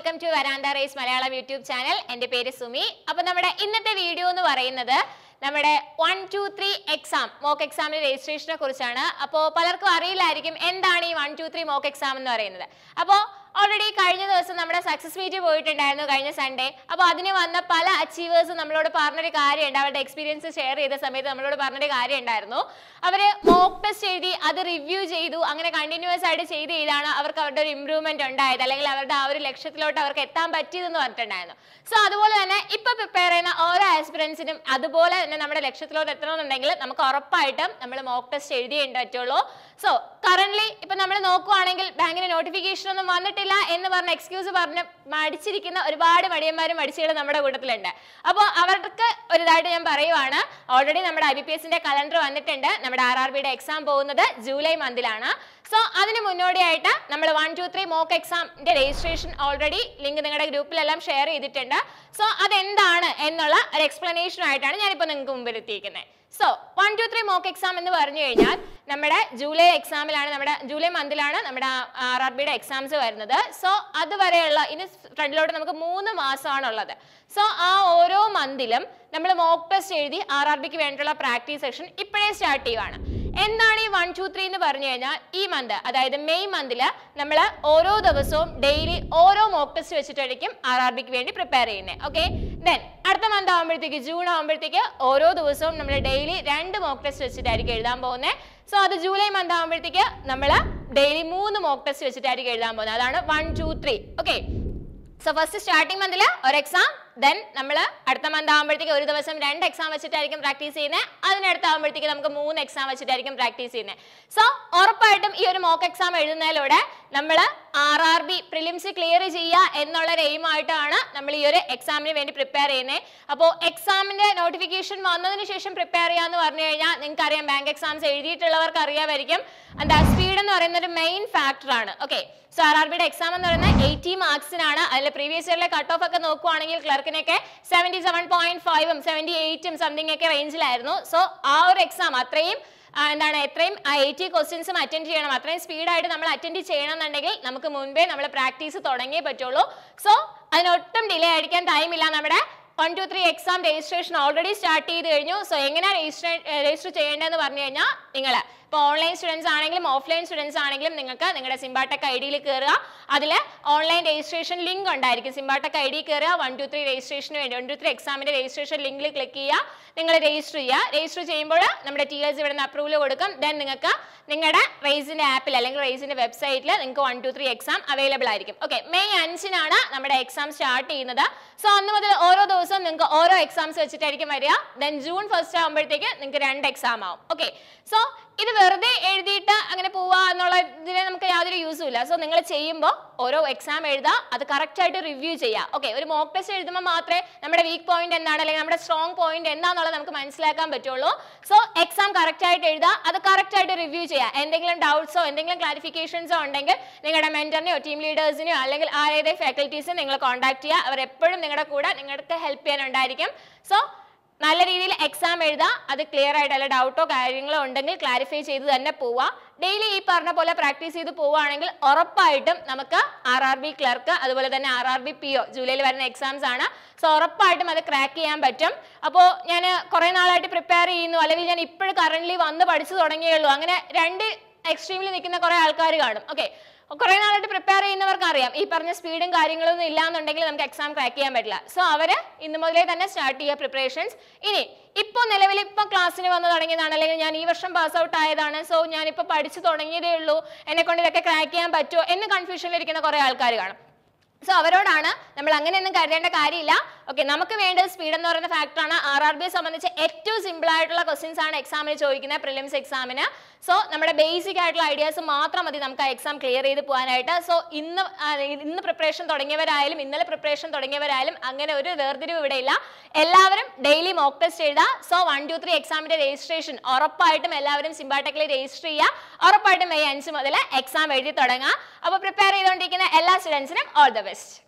welcome to veranda race Malayalam YouTube channel എൻ്റെ പേര് സുമി അപ്പോൾ നമ്മുടെ ഇന്നത്തെ വീഡിയോ എന്ന് പറയുന്നത് നമ്മുടെ one two three exam mock എക്സാമിന്റെ രജിസ്ട്രേഷനെ കുറിച്ചാണ് അപ്പോൾ പലർക്കും അറിയില്ലായിരിക്കും എന്താണ് ഈ one two three mock exam എന്ന് പറയുന്നത് അപ്പോൾ ഓൾറെഡി കഴിഞ്ഞ ദിവസം നമ്മുടെ സക്സസ് മീറ്റ് പോയിട്ടുണ്ടായിരുന്നു കഴിഞ്ഞ സൺഡേ അപ്പോൾ അതിന് വന്ന പല അച്ചീവേഴ്സ് നമ്മളോട് പറഞ്ഞൊരു കാര്യമുണ്ട് അവരുടെ എക്സ്പീരിയൻസ് ഷെയർ ചെയ്ത സമയത്ത് നമ്മളോട് പറഞ്ഞൊരു കാര്യം ഉണ്ടായിരുന്നു അവർ മോക്ക് ടെസ്റ്റ് എഴുതി അത് റിവ്യൂ ചെയ്തു അങ്ങനെ കണ്ടിന്യൂസ് ആയിട്ട് ചെയ്ത് ചെയ്താണ് അവർക്ക് അവരുടെ ഒരു ഇമ്പ്രൂവ്മെന്റ് ഉണ്ടായത് അല്ലെങ്കിൽ അവരുടെ ആ ഒരു ലക്ഷ്യത്തിലോട്ട് അവർക്ക് എത്താൻ പറ്റിയതെന്ന് പറഞ്ഞിട്ടുണ്ടായിരുന്നു സോ അതുപോലെ തന്നെ ഇപ്പൊ പ്രിപ്പയർ ചെയ്യുന്ന ഓരോ ആസ്പിറൻസിനും അതുപോലെ തന്നെ നമ്മുടെ ലക്ഷ്യത്തിലോട്ട് എത്തണമെന്നുണ്ടെങ്കിൽ നമുക്ക് ഉറപ്പായിട്ടും നമ്മൾ മോക്ക് ടെസ്റ്റ് എഴുതിയേ പറ്റുള്ളൂ സോ കറന്റ് ഇപ്പൊ നമ്മൾ നോക്കുവാണെങ്കിൽ ബാങ്കിന് നോട്ടിഫിക്കേഷൻ ഒന്നും വന്നിട്ടില്ല എന്ന് പറഞ്ഞ എക്സ്ക്യൂസ് പറഞ്ഞ് മടിച്ചിരിക്കുന്ന ഒരുപാട് മടിയന്മാരും മടിച്ചുകളും നമ്മുടെ കൂട്ടത്തിലുണ്ട് അപ്പോൾ അവർക്ക് ഒരു ഇതായിട്ട് ഞാൻ പറയുവാണ് ഓൾറെഡി നമ്മുടെ ഐ ബി പി എസിന്റെ കലണ്ടർ വന്നിട്ടുണ്ട് നമ്മുടെ ആർ ആർ ബിയുടെ എക്സാം പോകുന്നത് ജൂലൈ മന്തിലാണ് സോ അതിന് മുന്നോടിയായിട്ട് നമ്മൾ വൺ ടു ത്രീ മോക്ക് എക്സാമിന്റെ രജിസ്ട്രേഷൻ ഓൾറെഡി ലിങ്ക് നിങ്ങളുടെ ഗ്രൂപ്പിലെല്ലാം ഷെയർ ചെയ്തിട്ടുണ്ട് സോ അതെന്താണ് എന്നുള്ള ഒരു എക്സ്പ്ലനേഷൻ ആയിട്ടാണ് ഞാനിപ്പോൾ നിങ്ങൾക്ക് മുമ്പിൽ എത്തിയിരിക്കുന്നത് so one two three mock exam എന്ന് പറഞ്ഞു കഴിഞ്ഞാൽ നമ്മുടെ ജൂലൈ എക്സാമിലാണ് നമ്മുടെ ജൂലൈ മന്തിലാണ് നമ്മുടെ ആർ ആർ ബിയുടെ എക്സാംസ് വരുന്നത് സോ അതുവരെയുള്ള ഇനി ഫ്രണ്ടിലോട്ട് നമുക്ക് മൂന്ന് മാസമാണുള്ളത് സോ ആ ഓരോ മന്തിലും നമ്മൾ മോക്ക് ടെസ്റ്റ് എഴുതി ആർ ആർ ബിക്ക് വേണ്ടിയുള്ള പ്രാക്ടീസ് സെഷൻ ഇപ്പോഴേ സ്റ്റാർട്ട് ചെയ്യുവാണ് എന്താണ് ഈ വൺ ടു ത്രീ എന്ന് പറഞ്ഞു കഴിഞ്ഞാൽ ഈ മന്ത് അതായത് മെയ് മന്തിൽ നമ്മൾ ഓരോ ദിവസവും ഡെയിലി ഓരോ മോക്ക് ടെസ്റ്റ് വെച്ചിട്ടായിരിക്കും ആർ ആർ ബിക്ക് വേണ്ടി പ്രിപ്പയർ ചെയ്യുന്നത് ഓക്കെ ദെൻ അടുത്ത മന്ത് ആകുമ്പോഴത്തേക്ക് ജൂൺ ആകുമ്പോഴത്തേക്ക് ഓരോ ദിവസവും നമ്മൾ ഡെയിലി രണ്ട് മോക്ക് ടെസ്റ്റ് വെച്ചിട്ടായിരിക്കും എഴുതാൻ പോകുന്നത് സോ അത് ജൂലൈ മന്ത് ആകുമ്പോഴത്തേക്ക് നമ്മൾ ഡെയിലി മൂന്ന് മോക്ക് ടെസ്റ്റ് വെച്ചിട്ടായിരിക്കും എഴുതാൻ പോകുന്നത് അതാണ് one two three okay so first starting മന്തിൽ ഒരു എക്സാം ദെൻ നമ്മൾ അടുത്ത മന്ത് ആകുമ്പോഴത്തേക്ക് ഒരു ദിവസം രണ്ട് എക്സാം വെച്ചിട്ടായിരിക്കും പ്രാക്ടീസ് ചെയ്യുന്നത് അതിനടുത്താകുമ്പോഴത്തേക്ക് നമുക്ക് മൂന്ന് എക്സാം വെച്ചിട്ടായിരിക്കും പ്രാക്ടീസ് ചെയ്യുന്നത് സോ ഉറപ്പായിട്ടും ഈ ഒരു മോക്ക് എക്സാം എഴുതുന്നതിലൂടെ നമ്മൾ R R B prelims clear ചെയ്യുക എന്നുള്ള ഒരു എയിം ആയിട്ടാണ് നമ്മൾ ഈ ഒരു എക്സാമിന് വേണ്ടി പ്രിപ്പയർ ചെയ്യുന്നത് അപ്പോൾ എക്സാമിന്റെ നോട്ടിഫിക്കേഷൻ വന്നതിന് ശേഷം പ്രിപ്പയർ ചെയ്യാന്ന് പറഞ്ഞു കഴിഞ്ഞാൽ നിങ്ങൾക്ക് അറിയാം ബാങ്ക് എക്സാംസ് എഴുതിയിട്ടുള്ളവർക്ക് അറിയാമായിരിക്കും എന്താ സ്പീഡ് എന്ന് പറയുന്ന ഒരു മെയിൻ ഫാക്ടർ ആണ് ഓക്കെ സോ ആർ ആർ ബിയുടെ എക്സാം എന്ന് പറയുന്നത് എയ്റ്റി മാർക്സിനാണ് അതിൽ പ്രീവിയസ് ഇയറിലെ കട്ട് ഓഫ് ഒക്കെ നോക്കുവാണെങ്കിൽ ക്ലർക്കിനൊക്കെ സെവൻറ്റി സെവൻ പോയിന്റ് ഫൈവും സെവൻറ്റി എയ്റ്റും സംതിങ് ഒക്കെ റേഞ്ചിലായിരുന്നു സോ ആ ഒരു എക്സാം അത്രയും ആ, എന്താണ് എത്രയും എയ്റ്റി ക്വസ്റ്റ്യൻസും അറ്റൻഡ് ചെയ്യണം അത്രയും സ്പീഡായിട്ട് നമ്മൾ അറ്റൻഡ് ചെയ്യണം എന്നുണ്ടെങ്കിൽ നമുക്ക് മുൻപേ നമ്മൾ പ്രാക്ടീസ് തുടങ്ങിയേ പറ്റുള്ളൂ സോ അതിനൊട്ടും ഡിലേ അടിക്കാൻ ടൈമില്ല നമ്മുടെ one two three exam registration already start ചെയ്ത് കഴിഞ്ഞു സോ എങ്ങനെയാണ് രജിസ്റ്റർ രജിസ്റ്റർ ചെയ്യേണ്ടതെന്ന് പറഞ്ഞു കഴിഞ്ഞാൽ നിങ്ങൾ ഇപ്പോൾ ഓൺലൈൻ സ്റ്റുഡൻസ് ആണെങ്കിലും ഓഫ്ലൈൻ സ്റ്റുഡൻസ് ആണെങ്കിലും നിങ്ങൾക്ക് നിങ്ങളുടെ സിംബാടെക് ഐ ഡിയിൽ കയറുക അതിൽ ഓൺലൈൻ രജിസ്ട്രേഷൻ ലിങ്ക് ഉണ്ടായിരിക്കും സിംബാടെക് ഐ ഡി കയറുക വൺ ടു ത്രീ രജിസ്ട്രേഷന് വേണ്ടി വൺ ടു ത്രീ എക്സാമിന്റെ രജിസ്ട്രേഷൻ ലിങ്കിൽ ക്ലിക്ക് ചെയ്യുക നിങ്ങൾ രജിസ്റ്റർ ചെയ്യുക രജിസ്റ്റർ ചെയ്യുമ്പോൾ നമ്മുടെ ടി എസ് ഇവിടെ നിന്ന് അപ്രൂവൽ കൊടുക്കും ദെൻ നിങ്ങൾക്ക് നിങ്ങളുടെ റേസിന്റെ ആപ്പിൽ അല്ലെങ്കിൽ റേസിന്റെ വെബ്സൈറ്റിൽ നിങ്ങൾക്ക് one two three exam available ആയിരിക്കും ഓക്കെ മെയ് അഞ്ചിനാണ് നമ്മുടെ എക്സാം സ്റ്റാർട്ട് ചെയ്യുന്നത് സോ അന്ന് മുതൽ ഓരോ ദിവസവും നിങ്ങൾക്ക് ഓരോ എക്സാംസ് വെച്ചിട്ടായിരിക്കും വരിക ദെൻ ജൂൺ ഫസ്റ്റ് ആകുമ്പോഴത്തേക്ക് നിങ്ങൾക്ക് രണ്ട് എക്സാം ആവും ഓക്കെ സോ ഇത് വെറുതെ എഴുതിയിട്ട് അങ്ങനെ പോവുക എന്നുള്ള ഇതിന് നമുക്ക് യാതൊരു യൂസും ഇല്ല സോ നിങ്ങൾ ചെയ്യുമ്പോൾ ഓരോ എക്സാം എഴുതുക അത് കറക്റ്റ് ആയിട്ട് റിവ്യൂ ചെയ്യുക ഓക്കെ ഒരു മോക്ക് ടെസ്റ്റ് എഴുതുമ്പോൾ മാത്രമേ നമ്മുടെ വീക്ക് പോയിന്റ് എന്താണ് അല്ലെങ്കിൽ നമ്മുടെ സ്ട്രോങ് പോയിന്റ് എന്താണെന്നുള്ളത് നമുക്ക് മനസ്സിലാക്കാൻ പറ്റുള്ളൂ സോ എക്സാം കറക്റ്റ് ആയിട്ട് എഴുതുക അത് കറക്റ്റ് ആയിട്ട് റിവ്യൂ ചെയ്യുക എന്തെങ്കിലും ഡൗട്ട്സോ എന്തെങ്കിലും ക്ലാരിഫിക്കേഷൻസോ ഉണ്ടെങ്കിൽ നിങ്ങളുടെ മെന്ററിനെയോ ടീം ലീഡേഴ്സിനെയോ അല്ലെങ്കിൽ ആരേതേ ഫാക്കൽറ്റീസിനെ നിങ്ങൾ കോൺടാക്ട് ചെയ്യുക അവർ എപ്പോഴും നിങ്ങളുടെ കൂടെ നിങ്ങൾക്ക് ഹെൽപ്പ് ചെയ്യാനുണ്ടായിരിക്കും സോ നല്ല രീതിയിൽ എക്സാം എഴുതുക അത് ക്ലിയർ ആയിട്ട് അല്ല ഡൗട്ടോ കാര്യങ്ങളോ ഉണ്ടെങ്കിൽ ക്ലാരിഫൈ ചെയ്ത് തന്നെ പോവുക ഡെയിലി ഈ പറഞ്ഞ പോലെ പ്രാക്ടീസ് ചെയ്ത് പോവുകയാണെങ്കിൽ ഉറപ്പായിട്ടും നമുക്ക് ആർ ആർ ബി ക്ലർക്ക് അതുപോലെ തന്നെ R R B P O ജൂലൈയിൽ വരുന്ന എക്സാംസ് ആണ് സോ ഉറപ്പായിട്ടും അത് ക്രാക്ക് ചെയ്യാൻ പറ്റും അപ്പോൾ ഞാൻ കുറേ നാളായിട്ട് പ്രിപ്പയർ ചെയ്യുന്നു അല്ലെങ്കിൽ ഞാൻ ഇപ്പോഴും കറന്റ് വന്ന് പഠിച്ചു തുടങ്ങിയേ ഉള്ളൂ അങ്ങനെ രണ്ട് എക്സ്ട്രീമിൽ നിൽക്കുന്ന കുറേ ആൾക്കാർ കാണും ഓക്കെ കുറെ നാളായിട്ട് പ്രിപ്പയർ ചെയ്യുന്നവർക്ക് അറിയാം ഈ പറഞ്ഞ സ്പീഡും കാര്യങ്ങളൊന്നും ഇല്ലാന്നുണ്ടെങ്കിൽ നമുക്ക് എക്സാം ക്രാക്ക് ചെയ്യാൻ പറ്റില്ല സോ അവര് ഇന്ന് മുതലേ തന്നെ സ്റ്റാർട്ട് ചെയ്യുക പ്രിപ്പറേഷൻസ് ഇനി ഇപ്പോൾ നിലവിൽ ഇപ്പോൾ ക്ലാസ്സിന് വന്ന് തുടങ്ങിയതാണ് അല്ലെങ്കിൽ ഞാൻ ഈ വർഷം പാസ് ഔട്ട് ആയതാണ് സോ ഞാനിപ്പോൾ പഠിച്ചു തുടങ്ങിയതേ ഉള്ളൂ എന്നെ കൊണ്ട് ഇതൊക്കെ ക്രാക്ക് ചെയ്യാൻ പറ്റുമോ എന്ന് കൺഫ്യൂഷനിലിരിക്കുന്ന കുറേ ആൾക്കാർ കാണും സോ അവരോടാണ് നമ്മൾ അങ്ങനെയൊന്നും കരുതേണ്ട കാര്യമില്ല ഓക്കെ നമുക്ക് വേണ്ടത് സ്പീഡ് എന്ന് പറയുന്ന ഫാക്ടറാണ് ആർ ആർ ബിയെ സംബന്ധിച്ച് ഏറ്റവും സിമ്പിൾ ആയിട്ടുള്ള ക്വസ്റ്റ്യൻസ് ആണ് എക്സാമിന് ചോദിക്കുന്നത് പ്രിലിംസ് എക്സാമിന് സോ നമ്മുടെ ബേസിക് ആയിട്ടുള്ള ഐഡിയാസ് മാത്രം മതി നമുക്ക് ആ എക്സാം ക്ലിയർ ചെയ്ത് പോകാനായിട്ട് സോ ഇന്ന് ആ, ഇന്ന് പ്രിപ്പറേഷൻ തുടങ്ങിയവരായാലും ഇന്നലെ പ്രിപ്പറേഷൻ തുടങ്ങിയവരായാലും അങ്ങനെ ഒരു വേർതിരിവ് ഇവിടെ ഇല്ല എല്ലാവരും ഡെയിലി മോക്ക് ടെസ്റ്റ് എഴുതുക സോ വൺ ടു ത്രീ എക്സാമിന്റെ രജിസ്ട്രേഷൻ ഉറപ്പായിട്ടും എല്ലാവരും സിംബാടെക്കിൽ രജിസ്റ്റർ ചെയ്യുക ഉറപ്പായിട്ടും മെയ് അഞ്ച് മുതൽ എക്സാം എഴുതി തുടങ്ങുക അപ്പോൾ പ്രിപ്പയർ ചെയ്തുകൊണ്ടിരിക്കുന്ന എല്ലാ സ്റ്റുഡൻസിനും ഓൾ ദ ബെസ്റ്റ്